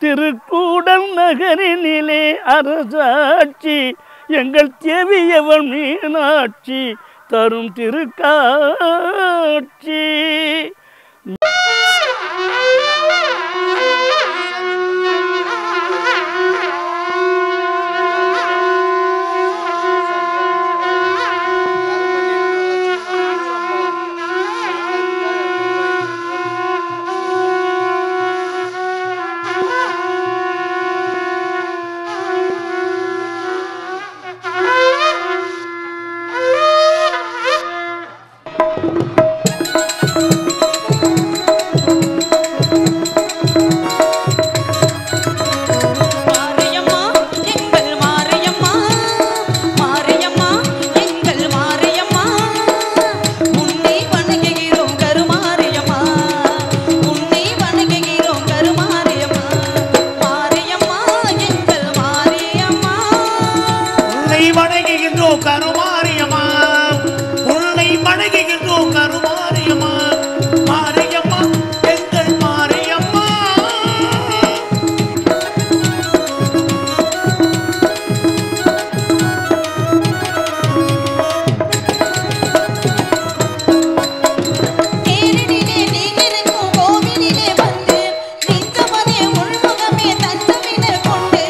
திருக்கூடல் நகரினிலே அரசாட்சி எங்கள் தேவியவன் மீனாட்சி தரும் திருக்காட்சி மாரியம்மா எங்கள் மாரியம்மா மாரியம்மா எங்கள் மாரியம்மா உன்னை வணங்குகிறோம் கருமாரியம்மா உன்னை வணங்குகிறோம் கருமாரியம்மா மாரியம்மா எங்கள் மாரியம்மா உன்னை வணங்குகின்றோம் கருமாரியம்மா உன்னை வணங்குகின்றோம் கருமாரியம்மா மாரியம்மா எங்கள் மாரியம்மா தேரினிலே நீங்கிருக்கும் கோவிலிலே வந்து நித்தமதே உள்முகமே தஞ்சமின கொண்டு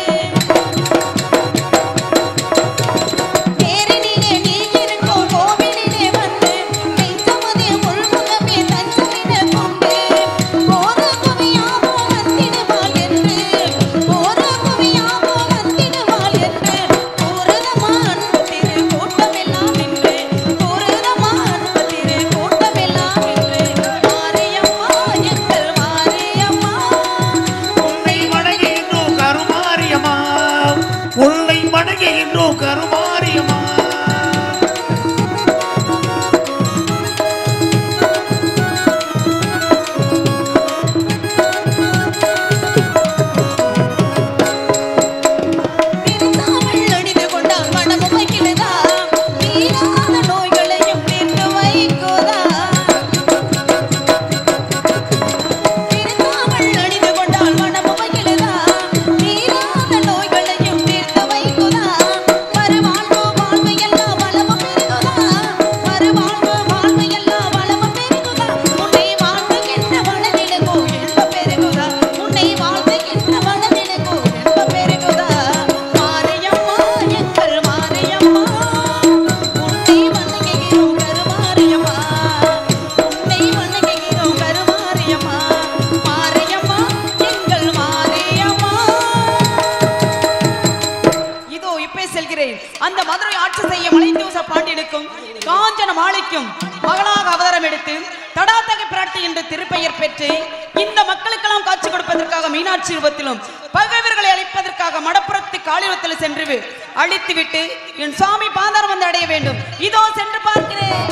தேரினிலே நீங்கிருக்கும் கோவிலிலே வந்து நித்தமதே உள்முகமே தஞ்சமின கொண்டு போர குவியாமோ வந்திடுவாள் என்று போர குவியாமோ வந்திடுவாள் என்று பூரதமா அன்பு திரு கூட்டமெல்லாம் நின்று பூரதமா அன்பு திரு கூட்டமெல்லாம் நின்று மாரியம்மா எங்கள் மாரியம்மா உன்னை வணங்குகின்றோம் கருமாரியம்மா உன்னை வணங்குகின்றோம் கருமாரியம்மா பிரித்தாமல் அணிந்து கொண்டால் மனமும் வைக்கிறதா தீராத நோய்களையும் தீர்த்து வைக்குதா பிரித்தாமல் அணிந்து கொண்டால் மனமும் வைக்கிறதா தீராத நோய்களையும் தீர்த்து வைக்குதா மறுவாழ்வு வாழ்வு எல்லாம் வளமும் பெருகுதா மறுவாழ்வு வாழ்வு எல்லாம் வளமும் பெருகுதா உன்னை வாழ்த்துகின்ற மனதிலகோ இன்ப பெருகுதா உன்னை வாழ்த்துகின்ற மனதிலகோ இன்ப பெருகுதா மாரியம்மா எங்கள் மாரியம்மா உன்னை வணங்குகிறோம் கருமாரியம்மா உன்னை வணங்குகிறோம் கருமாரியம்மா மாரியம்மா எங்கள் மாரியம்மா இதோ இப்பே செல்கிறேன் அந்த மதுரை ஆட்சி செய்ய மலைத்தூச பாண்டியனுக்கும் காஞ்சன மாலைக்கும் மகளாக அவதாரம் எடுத்து தடாத்தகை பிராட்டி என்று திருப்பெயர் பெற்று இந்த மக்களுக்கெல்லாம் காட்சி கொடுப்பதற்காக மீனாட்சி ரூபத்திலும் பகைவர்களை அழிப்பதற்காக மடப்புறத்து காளிரத்தில் சென்று அழித்துவிட்டு என் சுவாமி பாதாரம் வந்து அடைய வேண்டும் இதோ சென்று பார்க்கிறேன்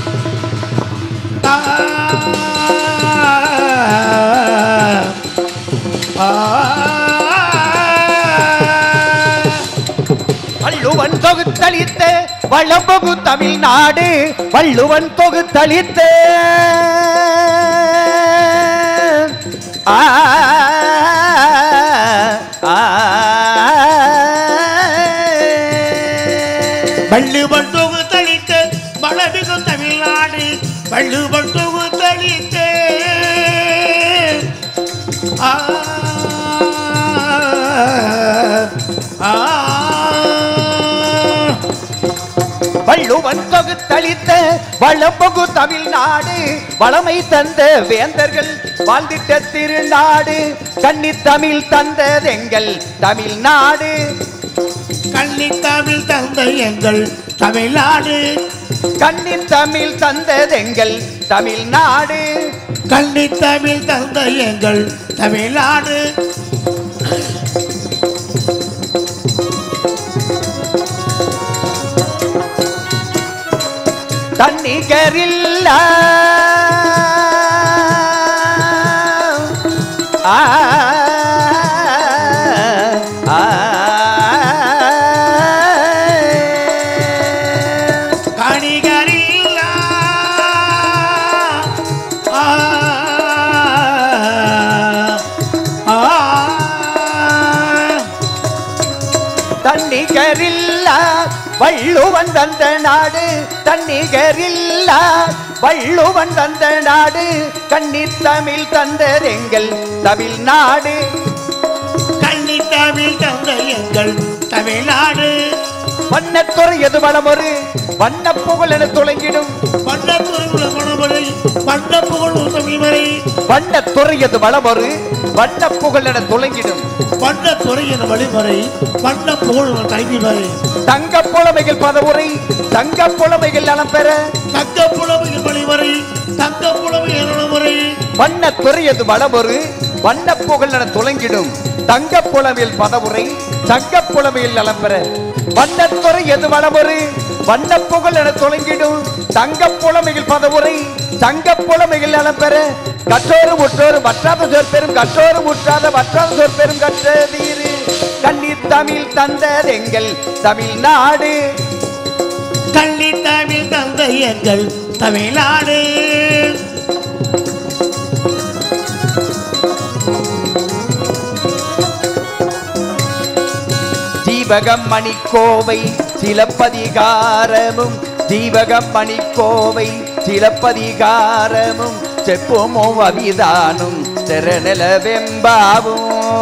வள்ளுவன் தொகுத்தளித்த வளம்பகு தமிழ்நாடு வள்ளுவன் தொகுத்தளித்த ஆ, ஆ, வள்ளுவன் தொகுத்தளித்த மழமிகு தமிழ்நாடு வள்ளுவன் தொகுத்தளித்த ஆ, ஆ, வள்ளுவன் தொகுத்தளித்த வளம்பகு தமிழ்நாடு வளமை தந்த வேந்தர்கள் வாழ்ந்திட்ட திருநாடு கன்னி தமிழ் தந்ததெங்கள் தமிழ்நாடு கள்ளி தமிழ் தந்த எங்கள் தமிழ்நாடு கன்னி தமிழ் தந்ததெங்கள் தமிழ்நாடு கள்ளி தமிழ் தந்த எங்கள் தமிழ்நாடு தன்னிகரில்ல ஆ, ஆ, கணிகரில்லா ஆ, ஆ, வள்ளுவன் தந்த நாடு தன்னிகரில்லா வள்ளுவன் தந்த நாடு கண்ணீர் தமிழ் தந்ததெங்கள் தமிழ்நாடு கள்ளி தமிழ் தந்த எங்கள் தமிழ்நாடு வண்ணத்துறை எது வளமொரு வண்ண புகழ் என துளங்கிடும் வண்ணத்துறையுள்ள மணமலை வண்ண புகழ் தமிழ்மறை வண்ணத்துறை எது வளமொரு வண்ண புகழ் என துளங்கிடும் வண்ணத்துறையின் வழிமுறை வண்ண புகழ் கல்விமறை தங்க புலமைகள் பதவுரை தங்க புலமைகள் நலம் பெற தங்க புலமையின் வழிமுறை தங்க புலமையின் நடைமுறை வண்ணத்துறை எது வளமொரு வண்ண புகழ் என துளங்கிடும் தங்க புலமையில் பதவுரை தங்க புலமையில் நலம் பெற வண்ணத்துறை எது வளமொரு வண்ண புகழ் என துளங்கிடும் தங்க புலமையில் பதவுரை தங்க புலமையில் நலம் பெற கற்றோரு முற்றோரு வற்றாத சொற்பெரும் கற்றோரு முற்றாத வற்றாத சொற்பெரும் கற்றதீரு கண்ணீர் தமிழ் தந்ததெங்கள் தமிழ்நாடு கள்ளி தமிழ் தந்த எங்கள் தமிழ்நாடு தீபகம் மணிக்கோவை சிலப்பதிகாரமும் தீபகம் மணிக்கோவை சிலப்பதிகாரமும் செப்போமோ அவிதானும் திறநில வெம்பாவும்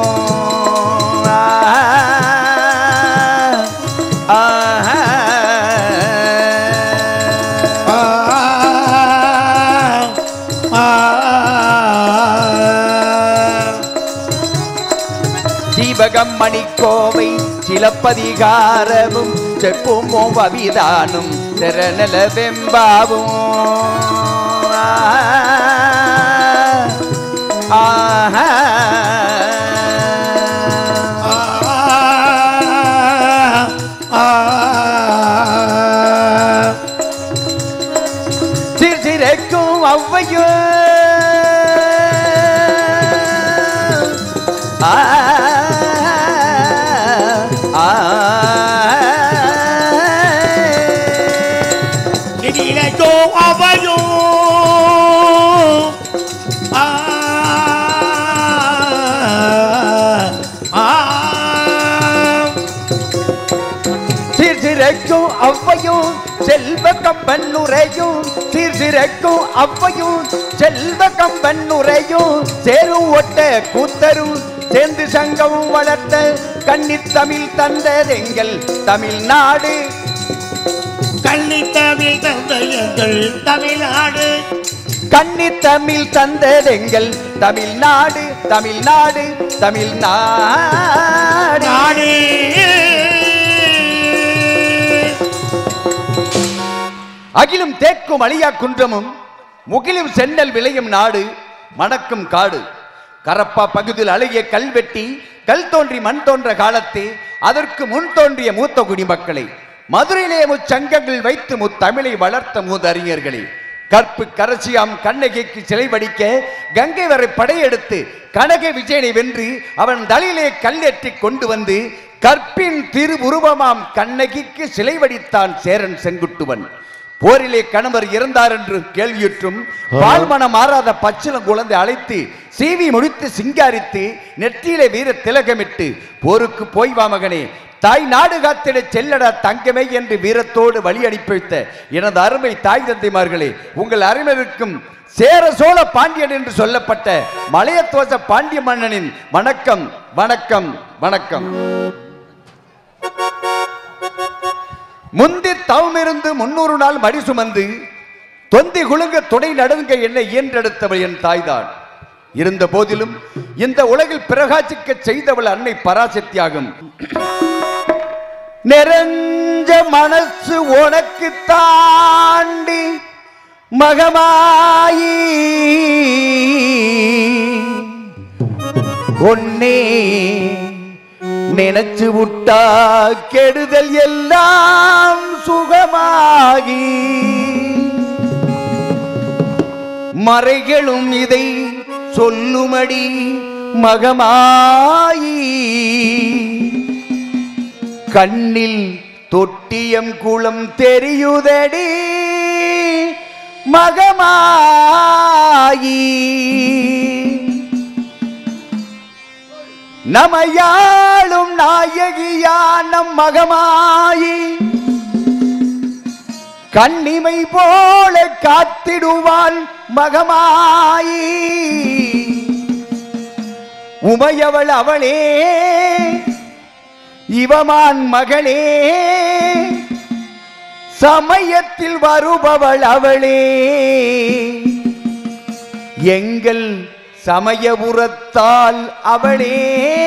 ஆஹா. ஆ, ஆ, தீபகம் மணிக்கோவை சிலப்பதிகாரமும் செப்புமோ அவிதானும் திறநில வெம்பாவும் ஆஹா. ஆ, ஆ. சிறுசிறைக்கும் ஔவையும் ஆ, ஆ, இடியிலையோ அவையோ ஆ, ஆ. சீர்சிறைக்கும் ஔவையும் செல்வ கம்பன் உரையும் சீர்சிறைக்கும் ஔவையும் செல்வ கம்பன் உரையும் சேரும் ஒட்ட கூத்தரும் சேர்ந்து சங்கமும் வளர்த்த கன்னித் தமிழ் தந்ததெங்கள் தமிழ்நாடு கள்ளி தமிழ் தந்த எங்கள் தமிழ்நாடு கன்னி தமிழ் தந்ததெங்கள் தமிழ்நாடு தமிழ்நாடு தமிழ்நாடு நாடு அகிலும் தேக்கும் அழியா குன்றமும் முகிலும் சென்னல் விளையும் நாடு மணக்கும் காடு கரப்பா பகுதியில் அழகிய கல்வெட்டி கல் தோன்றி மண் தோன்ற காலத்தே அதற்கு முன் தோன்றிய மூத்த குடிமக்களை மதுரையிலே முச்சங்கங்கள் வைத்து முத்தமிழை வளர்த்த மூதறிஞர்களே கற்பு கரசியாம் கண்ணகிக்கு சிலை வடிக்க கங்கை வரை படையெடுத்து கனக விஜயனை வென்று அவன் தலையிலே கல்லெற்றி கொண்டு வந்து கற்பின் திருவுருவமாம் கண்ணகிக்கு சிலை வடித்தான் சேரன் செங்குட்டுவன் போரிலே கணவர் இறந்தார் என்று கேள்வியுற்றும் பால்மனம் மாறாத பச்சிலம் குழந்தை அழைத்து சீவி முடித்து சிங்காரித்து நெற்றியிலே வீர திலகமிட்டு போருக்கு போய் வா மகனே தாய் நாடு காத்திட செல்லடா தங்கமே என்று வீரத்தோடு வழி அனுப்பி வைத்த எனது அருமை தாய் தந்தைமார்களே உங்கள் அருமைக்கும் சேர சோழ பாண்டியன் என்று சொல்லப்பட்ட மலையத்தோச பாண்டிய மன்னனின் வணக்கம் வணக்கம் வணக்கம் முந்தி தவமிருந்து முன்னூறு நாள் மடி சுமந்து தொந்தி குலுங்க துணை நடுங்க என்னை இயன்றெடுத்தவள் என் தாய்தான் இருந்த போதிலும் இந்த உலகில் பிரகாசிக்க செய்தவள் அன்னை பராசக்தியாகும் நிறைஞ்ச மனசு உனக்கு தாண்டி மகமாயி ஒன்னே நினைச்சு விட்டா கெடுதல் எல்லாம் சுகமாகி மறைகளும் இதை சொல்லுமடி மகமாயி கண்ணில் தொட்டியம் குளம் தெரியுதடி மகமாயி நமையாளும் நாயகியா நம் மகமாயி கண்ணிமை போல காத்திடுவாள் மகமாயி உமையவள் அவளே இவமான் மகளே சமயத்தில் வருபவள் அவளே எங்கள் சமயபுரத்தால் அவளே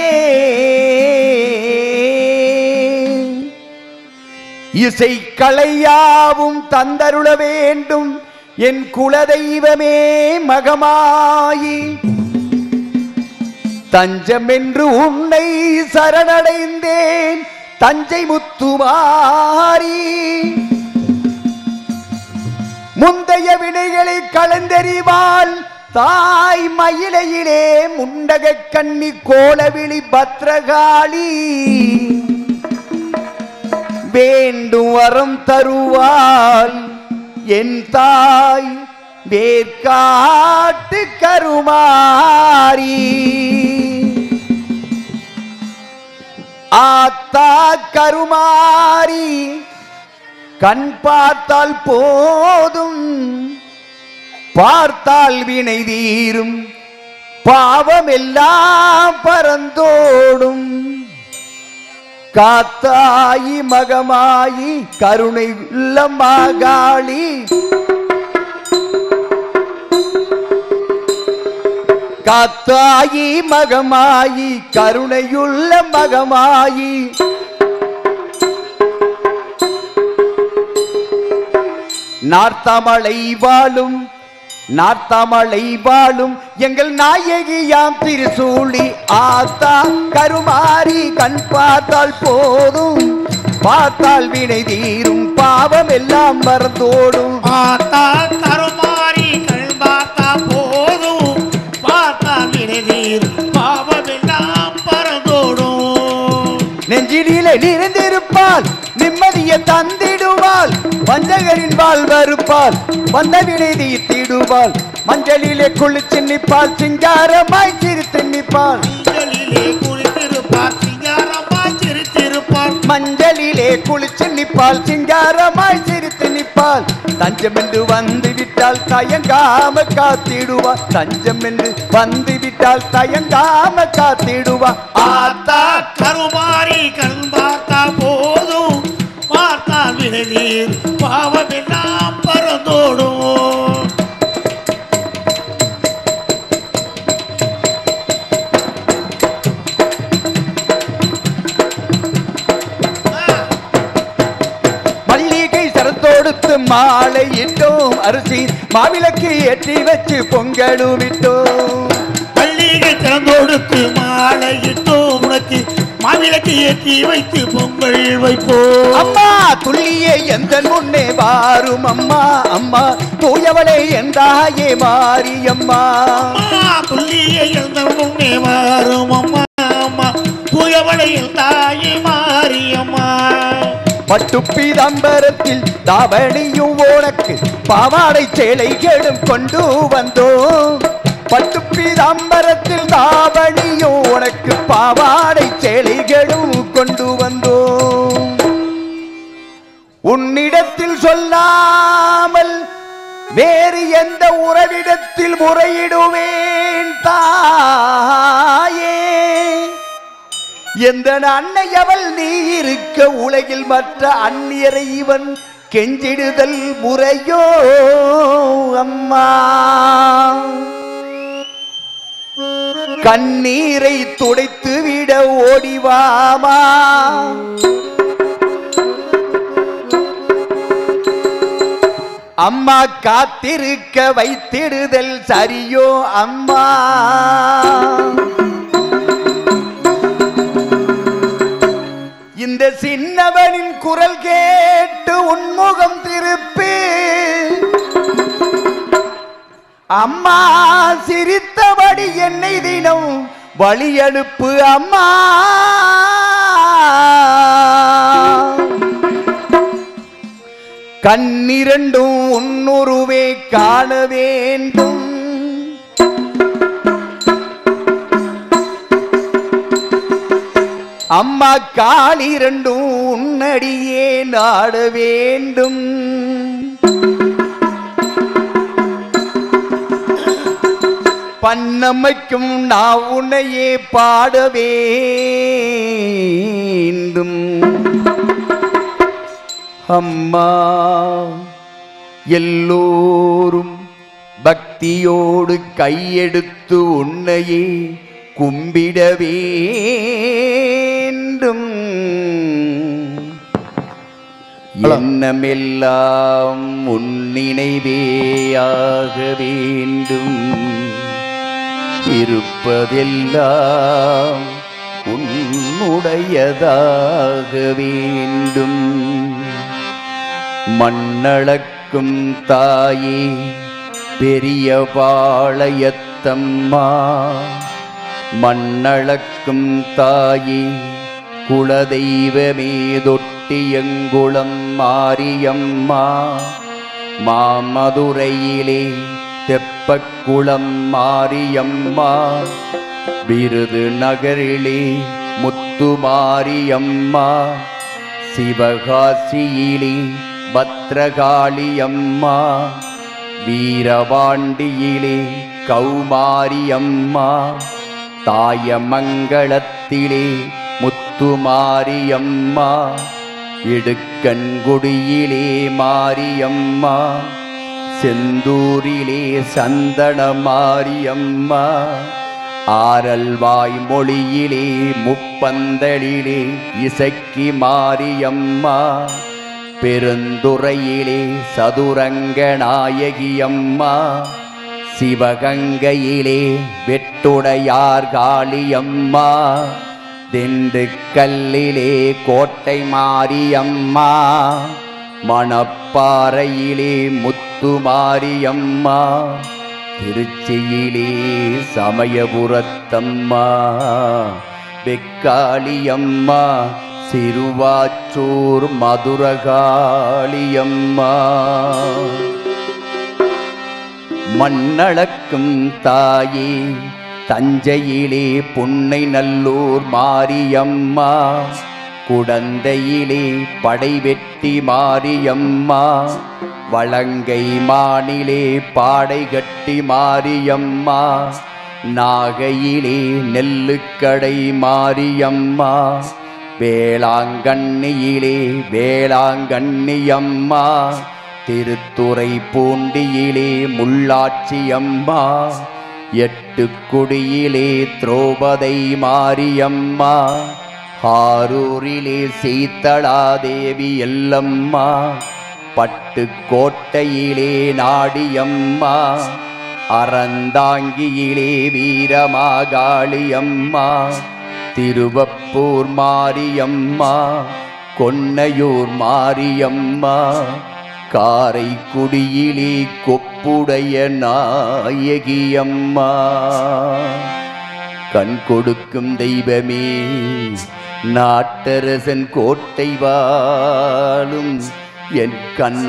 இசை கலையாவும் தந்தருள வேண்டும் என் குலதெய்வமே மகமாயி தஞ்சம் என்று உன்னை சரணடைந்தேன் தஞ்சை முத்துமாரி முந்தைய வினைகளை கலந்தெறிவாள் தாய் மயிலையிலே முண்டக கண்ணி கோலவிழி பத்ரகாளி வேண்டும் வரம் தருவாள் என் தாய் வேர்க்காட்டு கருமாரி ஆத்தா கருமாரி கண் பார்த்தால் போதும் பார்த்தால் வினை தீரும் பாவம் எல்லாம் பறந்தோடும் காத்தாயி மகமாயி கருணை உள்ள மாகாளி காத்தாயி மகமாயி கருணையுள்ள மகமாயி நார்த்தமலை வாழும் நார்த்தமலை வாழும் எங்கள் நாயகியாம் திருசூழி ஆத்தா கருமாரி கண் பார்த்தால் போதும் பார்த்தால் வினை தீரும் பாவம் எல்லாம் மறந்தோடும் பார்த்தா கருமாறி கண் பார்த்தா போதும் பார்த்தா வினைதீர் பாவமெல்லாம் பறந்தோடும் நெஞ்சினிலே நிறைந்திருப்பாள் நிம்மதியை தந்திடுவாள் வஞ்சகரின் வாழ் வருப்பாள் வந்த வினை தீர்த்திடுவாள் மஞ்சளிலே குளிச்சு நிற்பாள் சிங்காரமாய் சிரித்து நிற்பாள் மஞ்சளிலே குளித்திருப்பார் சிங்காரமா சிரித்திருப்பார் மஞ்சளிலே குளிச்சு நிற்பாள் சிங்காரமாய் சிரித்து நிற்பாள் தஞ்சம் என்று வந்து விட்டால் தயங்காம காத்திடுவாள் தஞ்சம் என்று வந்து விட்டால் தயங்காம காத்திடுவாள் பார்த்தா கருமாறி கண் பார்த்தா போதும் பார்த்தா வினைதீர் பாவமெல்லாம் பறந்தோடும் மல்லிகை சரத்தோடுத்து மாலை இட்டோம் அரிசி மாவிளக்கு ஏற்றி வச்சு பொங்கலும் விட்டோம் மல்லிகை திறந்தோடுத்து மாலையிட்டோம் உனக்கு மாவிளக்கு ஏற்றி வைத்து பொங்கல் வைப்போம் அம்மா துள்ளியே எந்த முன்னே வாரும் அம்மா அம்மா தூயவளே என்றாயே மாரியம்மா அம்மா துல்லிய எழுந்த முன்னே வரும் அம்மா அம்மா தூயவளையில் தாயி மாரியம்மா பட்டு பீதாம்பரத்தில் தாவணியும் உனக்கு பாவாடை சேலைகளும் கொண்டு வந்தோம் பட்டு பீதாம்பரத்தில் தாவணியும் உனக்கு பாவாடை சேலைகளும் கொண்டு வந்தோம் உன்னிடத்தில் சொல்லாமல் வேறு எந்த உறவிடத்தில் முறையிடுவேன் தாயே எந்த அன்னை அவள் நீ இருக்க உலகில் மற்ற அந்நியரை இவன் கெஞ்சிடுதல் முறையோ அம்மா கண்ணீரை துடைத்து விட ஓடிவாமா அம்மா காத்திருக்க வைத்திடுதல் சரியோ அம்மா இந்த சின்னவனின் குரல் கேட்டு உன்முகம் திருப்பி அம்மா சிரித்தபடி என்னை தினம் வழி அனுப்பு அம்மா கண்ணிரண்டும் உன்னுருவே காண வேண்டும் அம்மா காலிரண்டும் உன்னடியே நாட வேண்டும் பண்ணமைக்கும் நான் உன்னையே பாட வேண்டும் அம்மா எல்லோரும் பக்தியோடு கையெடுத்து உன்னையே கும்பிட வேண்டும் எண்ணமெல்லாம் உன் நினைவேயாக வேண்டும் இருப்பதெல்லாம் உன்னுடையதாக வேண்டும் மண்ணளக்கும் தாயே பெரிய பாளையத்தம்மா மண்ணளக்கும் தாயே குலதெய்வமே தொட்டியங்குளம் மாரியம்மா மாமதுரையிலே தெப்பக்குளம் மாரியம்மா விருது நகரிலே முத்துமாரியம்மா சிவகாசியிலே பத்ரகாளியம்மா வீரபாண்டியிலே கௌமாரியம்மா தாயமங்கலத்திலே முத்துமாரியம்மா இடுக்கன்குடியிலே மாரியம்மா செந்தூரிலே சந்தன மாரியம்மா ஆரல்வாய் மொழியிலே முப்பந்தலிலே இசக்கி மாரியம்மா பெருந்துறையிலே சதுரங்க நாயகியம்மா சிவகங்கையிலே வெட்டுடையார் காளியம்மா திண்டுக்கல்லிலே கோட்டை மாரியம்மா மணப்பாறையிலே முத்து மாரியம்மா திருச்சியிலே சமயபுரத்தம்மா வெக்காளியம்மா சிறுவாச்சூர் மதுரகாளியம்மா மண்ணளக்கும் தாயே தஞ்சையிலே புன்னை நல்லூர் மாரியம்மா குடந்தையிலே படைவெட்டி மாரியம்மா வளங்கை மானிலே பாடை கட்டி மாரியம்மா நாகையிலே நெல்லுக்கடை மாரியம்மா வேளாங்கண்ணியிலே வேளாங்கண்ணியம்மா திருத்துறை பூண்டியிலே முள்ளாட்சியம்மா எட்டு குடியிலே திரௌபதை மாரியம்மா ஆரூரிலே சீத்தளாதேவி எல்லம்மா பட்டுக்கோட்டையிலே நாடியம்மா அறந்தாங்கியிலே வீரமாகாளியம்மா திருவப்பூர் மாரியம்மா கொன்னையூர் மாரியம்மா காரைக்குடியிலே கொப்புடைய நாயகியம்மா கண் கொடுக்கும் தெய்வமே நாட்டரசன் கோட்டை வாழும் என்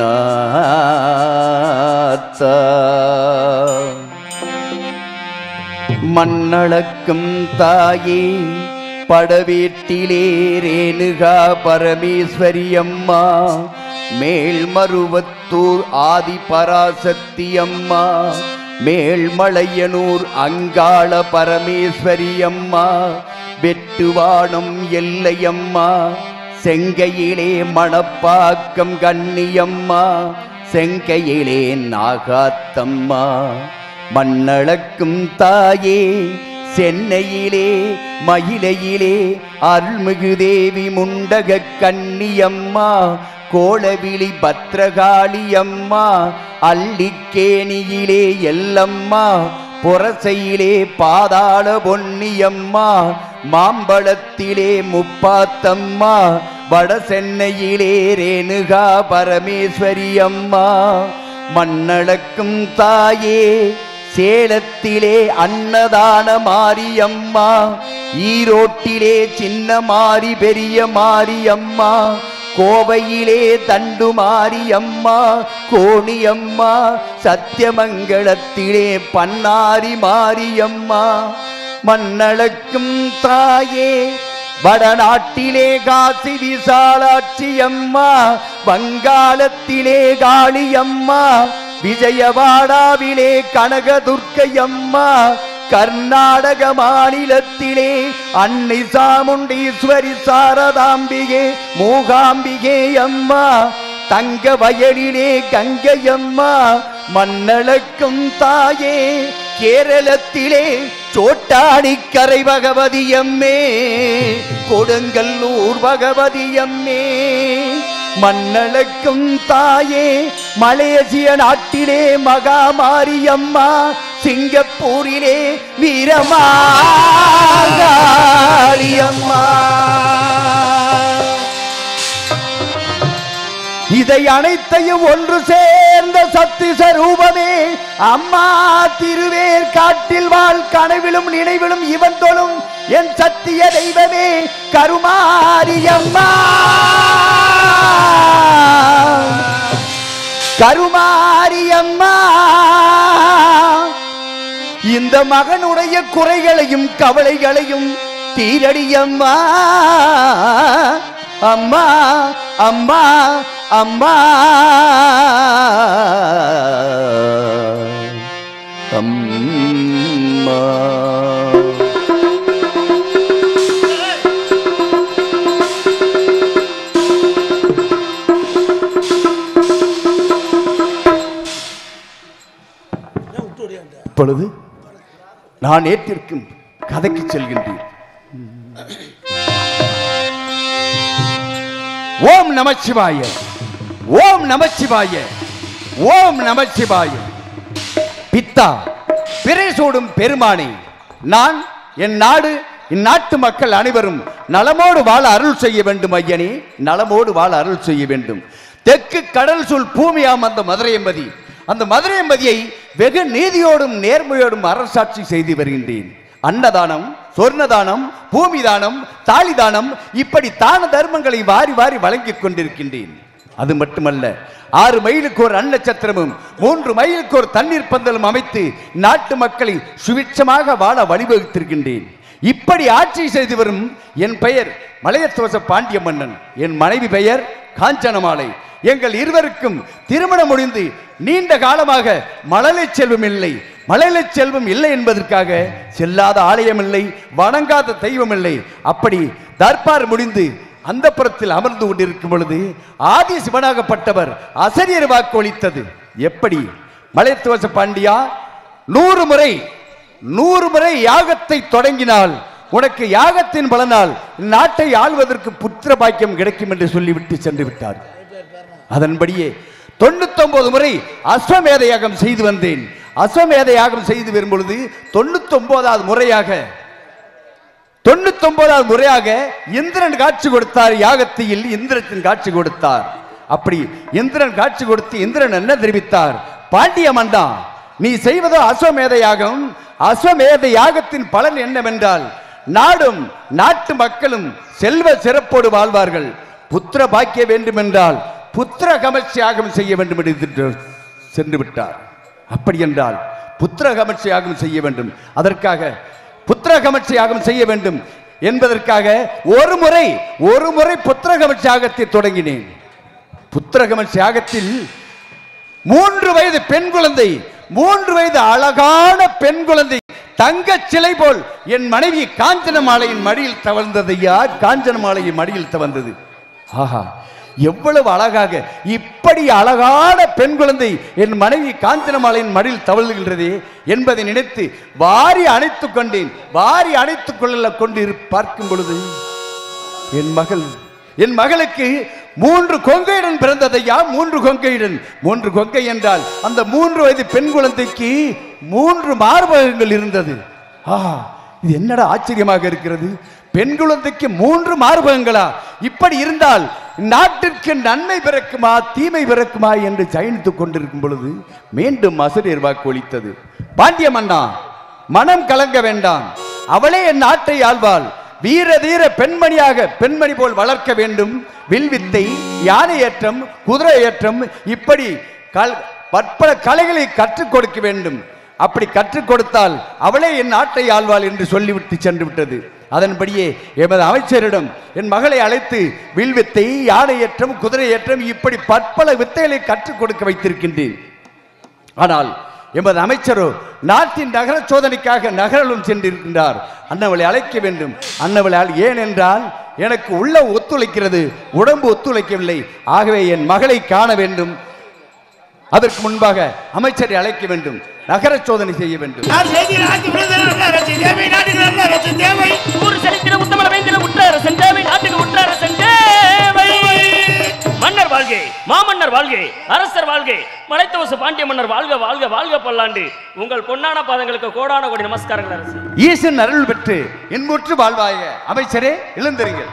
கண்ணாத்தா மண்ணளக்கும் தாயே படவேட்டிலே ரேணுகா பரமேஸ்வரி அம்மா மேல்மருவத்தூர் ஆதி பராசக்தி அம்மா மேல்மலையனூர் அங்காள பரமேஸ்வரி அம்மா வெட்டுவானம் எல்லையம்மா செங்கையிலே மணப்பாக்கம் கண்ணியம்மா செங்கையிலே நாகாத்தம்மா மண்ணளக்கும் தாயே சென்னையிலே மயிலையிலே அருள்மிகு தேவி முண்டக கண்ணியம்மா கோலவிழி பத்ரகாளியம்மா அள்ளிக்கேணியிலே எல்லம்மா புரசையிலே பாதாள பொன்னியம்மா மாம்பழத்திலே முப்பாத்தம்மா வட சென்னையிலே ரேணுகா பரமேஸ்வரி அம்மா மண்ணளக்கும் தாயே சேலத்திலே அன்னதான மாரியம்மா ஈரோட்டிலே சின்ன மாரி பெரிய மாரியம்மா கோவையிலே தண்டு மாரியம்மா கோணியம்மா சத்தியமங்கலத்திலே பன்னாரி மாரியம்மா மண்ணளக்கும் தாயே வடநாட்டிலே காசி விசாலாட்சி அம்மா வங்காளத்திலே காளியம்மா விஜயவாடாவிலே கனகதுர்க்கை அம்மா கர்நாடக மாநிலத்திலே அன்னை சாமுண்டீஸ்வரி சாரதாம்பிகே மூகாம்பிகே அம்மா தங்க வயலிலே கங்கை அம்மா மண்ணளக்கும் தாயே கேரளத்திலே சோட்டாடிக்கரை பகவதி அம்மே கொடுங்கல்லூர் பகவதி அம்மே மண்ணளக்கும் தாயே மலேசிய நாட்டிலே மகாமாரியம்மா சிங்கப்பூரிலே வீரமாகாளியம்மா இதை அனைத்தையும் ஒன்று சேர்ந்த சக்தி சரூபமே அம்மா திருவேர் காட்டில் வாழ் கனவிலும் நினைவிலும் இவன் தொழும் என் சத்திய தெய்வமே கருமாரியம்மா கருமாரியம்மா இந்த மகனுடைய குறைகளையும் கவலைகளையும் தீரடியம்மா அம்மா அம்மா அம்மா அம்மா இப்பொழுது நான் ஏற்றிருக்கும் கதைக்கு செல்கின்றேன் ஓம் நமச்சிவாய ஓம் நமச்சிவாய ஓம் நமச்சிவாய பித்தா பிறை சூடும் பெருமானே நான் என் நாடு இந்நாட்டு மக்கள் அனைவரும் நலமோடு வாழ அருள் செய்ய வேண்டும் ஐயனே நலமோடு வாழ அருள் செய்ய வேண்டும் தெற்கு கடல் சொல் பூமியாம் அந்த மதுரை எம்பதி அந்த மதுரை எம்பதியை வெகு நீதியோடும் நேர்மையோடும் அரசாட்சி செய்து வருகின்றேன் அன்னதானம் சொர்ணதானம் பூமி தானம் தாலி தானம் இப்படி தான தர்மங்களை வாரி வாரி வழங்கிக் கொண்டிருக்கின்றேன் அது மட்டுமல்ல ஆறு மைலுக்கு ஒரு அன்னச்சத்திரமும் மூன்று மைலுக்கு ஒரு தண்ணீர் பந்தலும் அமைத்து நாட்டு மக்களை சுவிட்சமாக வாழ வழிவகுத்திருக்கின்றேன் இப்படி ஆட்சி செய்து வரும் என் பெயர் மலையத்துவச பாண்டிய மன்னன் என் மனைவி பெயர் காஞ்சனமாலை எங்கள் இருவருக்கும் திருமணம் முடிந்து நீண்ட காலமாக மழலை செல்வம் இல்லை மழலை செல்வம் இல்லை என்பதற்காக செல்லாத ஆலயம் இல்லை வணங்காத தெய்வம் இல்லை அப்படி தர்பார் முடிந்து அந்த புறத்தில் அமர்ந்து கொண்டிருக்கும் பொழுது ஆதி சிவனாகப்பட்டவர் அசரியர் வாக்கு ஒலித்தது எப்படி மலைத்துவச பாண்டியா நூறு முறை நூறு முறை யாகத்தை தொடங்கினால் உனக்கு யாகத்தின் பலனால் நாட்டை ஆள்வதற்கு புத்திர பாக்கியம் கிடைக்கும் என்று சொல்லிவிட்டு சென்று விட்டார் அதன்படியே தொண்ணூத்தொன்பது முறை அஸ்வமேத யாகம் செய்து வந்தேன் அஸ்வமேத யாகம் செய்து வரும் பொழுது தொண்ணூத்தொன்பதாவது முறையாக தொண்ணூத்தொன்பதாவது முறையாக இந்திரன் காட்சி கொடுத்தார் யாகத்தில் இந்திரத்தின் காட்சி கொடுத்தார் அப்படி இந்திரன் காட்சி கொடுத்து இந்திரன் என்ன தெரிவித்தார் பாண்டிய மண்டா நீ செய்வதோ அஸ்வமேத யாகம் அஸ்வமேத யாகத்தின் பலன் என்னவென்றால் நாடும் நாட்டு மக்களும் செல்வ சிறப்போடு வாழ்வார்கள் புத்திர பாக்கிய வேண்டும் என்றால் புத்திர கமர்ச்சி யாகம் செய்ய வேண்டும் என்று சென்று விட்டார் அப்படி என்றால் புத்திர கமர்ச்சி யாகம் செய்ய வேண்டும் அதற்காக புத்திர கமர்ச்சி யாகம் செய்ய வேண்டும் என்பதற்காக ஒரு முறை ஒரு முறை புத்திர கமர்ச்சி யாகத்தை தொடங்கினேன் புத்திர கமர்ச்சி யாகத்தில் மூன்று வயது பெண் குழந்தை மூன்று வயது அழகான பெண் குழந்தை தங்க சிலை போல் என் மனைவி காஞ்சன மாலையின் மடியில் தவழ்ந்தது யார் காஞ்சன மாலையின் மடியில் தவழ்ந்தது ஆஹா எவ்வளவு அழகாக இப்படி அழகான பெண் குழந்தை என் மனைவி காஞ்சன மாலையின் மடியில் தவழ்கின்றதே என்பதை நினைத்து வாரி அணைத்துக் கொண்டேன் வாரி அணைத்துக் கொள்ள கொண்டு இரு- பார்க்கும் பொழுது என் மகள் என் மகளுக்கு மூன்று கொங்கையுடன் பிறந்ததையா மூன்று கொங்கையுடன் மூன்று கொங்கை என்றால் அந்த மூன்று வயது பெண் குழந்தைக்கு மூன்று மார்பகங்கள் இருந்தது ஆஹா இது என்னடா ஆச்சரியமாக இருக்கிறது பெண் குழந்தைக்கு மூன்று மார்பகங்களா இப்படி இருந்தால் நாட்டிற்கு நன்மை பிறக்குமா தீமை பிறக்குமா என்று சயனித்துக் கொண்டிருக்கும் பொழுது மீண்டும் அசுரர் வாக்கு ஒலித்தது பாண்டிய மன்னா மனம் கலங்க வேண்டாம் அவளே என் நாட்டை ஆள்வாள் வீர தீர பெண்மணியாக பெண்மணி போல் வளர்க்க வேண்டும் வில்வித்தை யானை ஏற்றம் குதிரை ஏற்றம் இப்படி கல் பற்பல கலைகளை கற்றுக் கொடுக்க வேண்டும் அப்படி கற்றுக் கொடுத்தால் அவளே என் நாட்டை ஆள்வாள் என்று சொல்லிவிட்டு சென்று விட்டது அதன்படியே எமது அமைச்சரிடம் என் மகளை அழைத்து வில்வித்தை யானை ஏற்றம் குதிரை ஏற்றம் இப்படி பற்பல வித்தைகளை கற்றுக் கொடுக்க வைத்திருக்கின்றேன் ஆனால் எமது அமைச்சரோ நாட்டின் நகர சோதனைக்காக நகரலும் சென்றிருக்கின்றார் அன்னவளை அழைக்க வேண்டும் அன்னவளால் ஏன் என்றால் எனக்கு உள்ள ஒத்துழைக்கிறது உடம்பு ஒத்துழைக்கவில்லை ஆகவே என் மகளை காண வேண்டும் அதற்கு முன்பாக அமைச்சரை அழைக்க வேண்டும் நகர சோதனை செய்ய வேண்டும் நான் செய்கிற ஆட்சி விடுதலை நல்ல அரசு தேவை நாட்டுக்கு நல்ல அரசு தேவை ஊர் செழித்திட உத்தமன வேந்திர உற்ற அரசன் தேவை நாட்டுக்கு உற்ற அரசன் தேவை மன்னர் வாழ்கை மாமன்னர் வாழ்கை அரசர் வாழ்கை மலைத்தவசு பாண்டிய மன்னர் வாழ்க வாழ்க வாழ்க பல்லாண்டு உங்கள் பொன்னான பாதங்களுக்கு கோடான கோடி நமஸ்காரங்கள் அரசு ஈசன் அருள் பெற்று இன்புற்று வாழ்வாய அமைச்சரே எழுந்தருங்கள்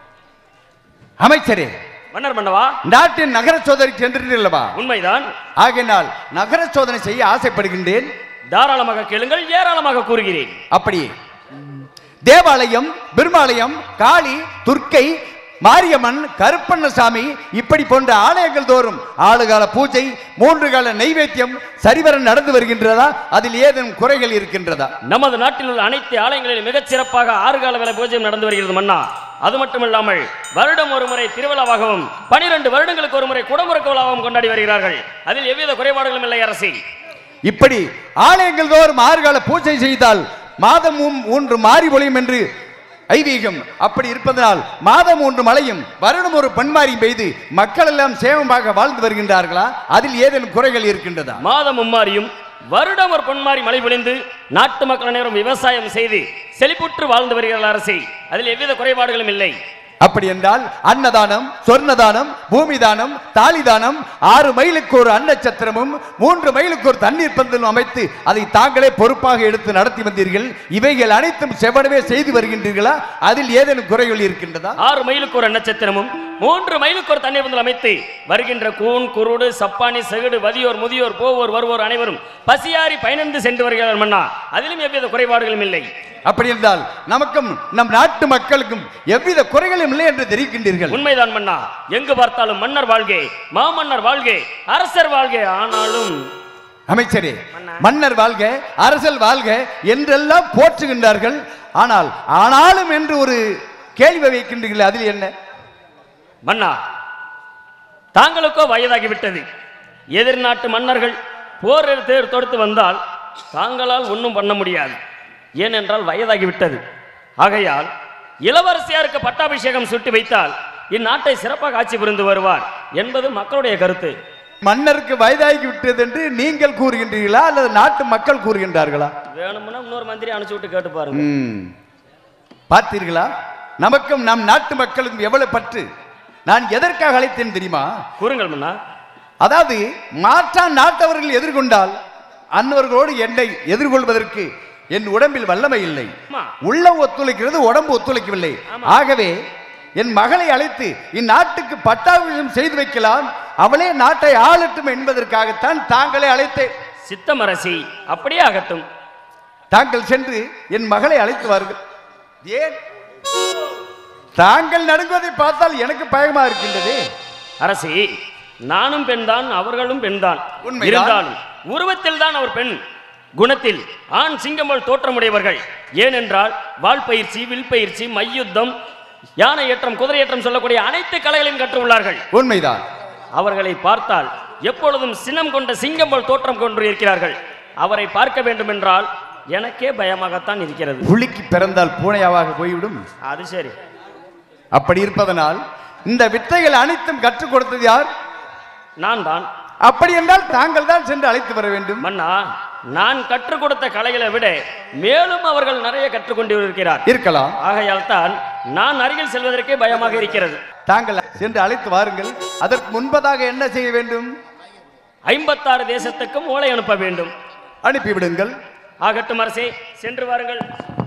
அமைச்சரே மன்னர் மன்னவா நாட்டின் நகர சோதனை சென்றீர்களவா உண்மைதான் ஆகையினால் நகர சோதனை செய்ய ஆசைப்படுகின்றேன் தாராளமாக கேளுங்கள் ஏராளமாக கூறுகிறேன் அப்படியே தேவாலயம் பெருமாலயம் காளி துர்க்கை மாரியம்மன் கருப்பண்ணசாமி இப்படி போன்ற ஆலயங்கள் தோறும் ஆளுகால பூஜை மூன்று கால நைவேத்தியம் சரிவர நடந்து வருகின்றதா அதில் ஏதேனும் குறைகள் இருக்கின்றதா நமது நாட்டில் உள்ள அனைத்து ஆலயங்களிலும் மிகச் சிறப்பாக ஆறு கால வேலை பூஜையும் நடந்து வருகிறது மன்னா அது மட்டுமில்லாமல் வருடம் ஒரு முறை திருவிழாவாகவும் பனிரெண்டு வருடங்களுக்கு ஒரு முறை குடமுறக்க விழாவும் கொண்டாடி வருகிறார்கள் அதில் எவ்வித குறைபாடுகளும் இல்லை அரசி இப்படி ஆலயங்கள் தோறும் ஆறுகால பூஜை செய்தால் மாதம் மூ- மூன்று மாறி பொழியும் என்று ஐதீகம் அப்படி இருப்பதனால் மாதம் மூன்று மழையும் வருடம் ஒரு பன்மாரியும் பெய்து மக்கள் எல்லாம் சேமமாக வாழ்ந்து வருகின்றார்களா அதில் ஏதேனும் குறைகள் இருக்கின்றதா மாதம் மும்மாரியும் வருடம் ஒரு பொன்மாரி மழை பொழிந்து நாட்டு மக்கள் அனைவரும் விவசாயம் செய்து செழிப்புற்று வாழ்ந்து வருகிறார்கள் அரசி அதில் எவ்வித குறைபாடுகளும் இல்லை அப்படி என்றால் அன்னதானம் சொர்ணதானம் பூமி தானம் தாலி தானம் ஆறு மைலுக்கு ஒரு அன்னச்சத்திரமும் மூன்று மைலுக்கு ஒரு தண்ணீர் பந்தலும் அமைத்து அதை தாங்களே பொறுப்பாக எடுத்து நடத்தி வந்தீர்கள் இவைகள் அனைத்தும் செவனவே செய்து வருகின்றீர்களா அதில் ஏதேனும் குறைகள் இருக்கின்றதா ஆறு மைலுக்கு ஒரு நட்சத்திரமும் மூன்று மைலுக்கு ஒரு தண்ணீர் பந்தல் அமைத்து வருகின்ற கூன் குருடு சப்பானி செகுடு வதியோர் முதியோர் போவோர் வருவோர் அனைவரும் பசியாரி பயணிந்து சென்று வருகிறார் மன்னா அதிலும் எவ்வித குறைபாடுகளும் இல்லை அப்படி என்றால் நமக்கும் நம் நாட்டு மக்களுக்கும் எவ்வித குறைகளும் இல்லை என்று தெரிவிக்கின்றீர்கள் உண்மைதான் மன்னா எங்கு பார்த்தாலும் மன்னர் வாழ்கை மாமன்னர் வாழ்கை அரசர் வாழ்கை ஆனாலும் அமைச்சரே மன்னர் வாழ்க அரசல் வாழ்க என்றெல்லாம் போற்றுகின்றார்கள் ஆனால் ஆனாலும் என்று ஒரு கேள்வி வைக்கின்றீர்கள் அதில் என்ன மன்னா தாங்களுக்கோ வயதாகிவிட்டது எதிர்நாட்டு மன்னர்கள் போர் தேர் தொடுத்து வந்தால் தாங்களால் ஒன்றும் பண்ண முடியாது ஏனென்றால் வயதாகிவிட்டது ஆகையால் இளவரசியாருக்கு பட்டாபிஷேகம் சுட்டி வைத்தால் இந்நாட்டை சிறப்பாக ஆட்சி புரிந்து வருவார் என்பது மக்களுடைய கருத்து மன்னருக்கு வயதாகி விட்டது என்று நீங்கள் கூறுகின்றீர்களா அல்லது நாட்டு மக்கள் கூறுகின்றார்களா வேணும்னா இன்னொரு மந்திரி அனுப்பிச்சு விட்டு கேட்டு பாருங்க ம். பார்த்தீர்களா நமக்கும் நம் நாட்டு மக்களுக்கும் எவ்வளவு பற்று நான் எதற்காக அழைத்தேன் தெரியுமா கூறுங்கள் மன்னா அதாவது மாற்றான் நாட்டவர்கள் எதிர்கொண்டால் அன்னவர்களோடு என்னை எதிர்கொள்வதற்கு என் உடம்பில் வல்லமை இல்லை ஆமா. உள்ளம் ஒத்துழைக்கிறது உடம்பு ஒத்துழைக்கவில்லை ஆகவே என் மகளை அழைத்து இந்நாட்டுக்கு பட்டாபிஷேகம் செய்து வைக்கலாம் அவளே நாட்டை ஆளட்டும் என்பதற்காகத்தான் தாங்களே அழைத்தேன் சித்தமரசி அப்படியே ஆகட்டும் தாங்கள் சென்று என் மகளை அழைத்து வாருங்கள் ஏன் தாங்கள் நடுங்குவதை பார்த்தால் எனக்கு பயமா இருக்கின்றது அரசி நானும் பெண்தான் அவர்களும் பெண்தான் உண்மைதான். இருந்தாலும் உருவத்தில் தான் அவர் பெண் குணத்தில் ஆண் சிங்கம் போல் தோற்றமுடையவர்கள் ஏனென்றால் வாள் பயிற்சி வில் பயிற்சி மையுத்தம் யானை ஏற்றம் குதிரை ஏற்றம் சொல்லக்கூடிய அனைத்து கலைகளையும் கற்றுள்ளார்கள் உண்மைதான் அவர்களை பார்த்தால் எப்பொழுதும் சினம் கொண்ட சிங்கம் போல் தோற்றம் கொண்டு இருக்கிறார்கள் அவரை பார்க்க வேண்டும் என்றால் எனக்கே பயமாகத்தான் இருக்கிறது புலிக்கு பிறந்தால் பூனையாவாக போய்விடும் அது சரி அப்படி இருப்பதனால் இந்த வித்தைகள் அனைத்தும் கற்றுக் கொடுத்தது யார் நான் தான் அப்படி என்றால் தாங்கள் தான் சென்று அழைத்து வர வேண்டும் மன்னா நான் கற்றுக் கொடுத்த கலைகளை விட மேலும் அவர்கள் நிறைய கற்றுக்கொண்டு இருக்கிறார் இருக்கலாம் ஆகையால் தான் நான் அருகில் செல்வதற்கே பயமாக இருக்கிறது தாங்கள் சென்று அழைத்து வாருங்கள் அதற்கு முன்பதாக என்ன செய்ய வேண்டும் ஐம்பத்தாறு தேசத்துக்கும் ஓலை அனுப்ப வேண்டும் அனுப்பிவிடுங்கள் ஆகட்டும் அரசே சென்று வாருங்கள்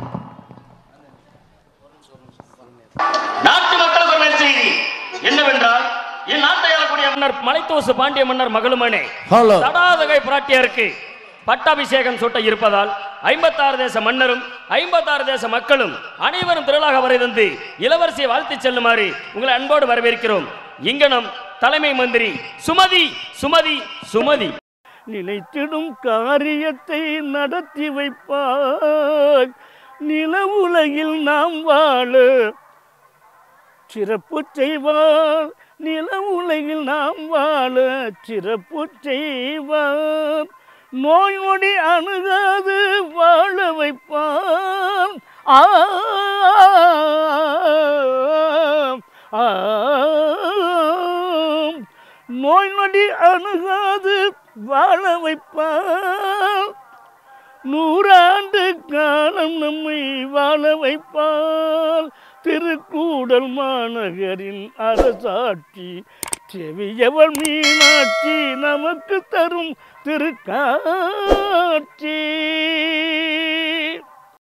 நாட்டு மக்களுக்கு ஒரு நற்செய்தி என்னவென்றால் என் நாட்டை ஆளக்கூடிய மன்னர் மலைத்தோசு பாண்டிய மன்னர் மகளுமனே Hello. தடாதகை பிராட்டியருக்கு பட்டாபிஷேகம் சூட்ட இருப்பதால் ஐம்பத்தாறு தேச மன்னரும் ஐம்பத்தாறு தேச மக்களும் அனைவரும் திரளாக வரைதந்து இளவரசியை வாழ்த்துச் செல்லுமாறு உங்களை அன்போடு வரவேற்கிறோம் இங்கனம் தலைமை மந்திரி சுமதி சுமதி சுமதி நினைத்திடும் காரியத்தை நடத்தி வைப்பாய் நில உலகில் நாம் வாழ சிறப்பு செய்வார் நில உலகில் நாம் வாழ சிறப்பு செய்வார் நோய் நொடி அணுகாது வாழ வைப்பான் ஆ ஆம். நோய் நொடி அணுகாது வாழ வைப்பான் நூறாண்டு காலம் நம்மை வாழ வைப்பால் திருக்கூடல் மாநகரின் அரசாட்சி செவியவள் மீனாட்சி நமக்கு தரும் திருக்காட்சி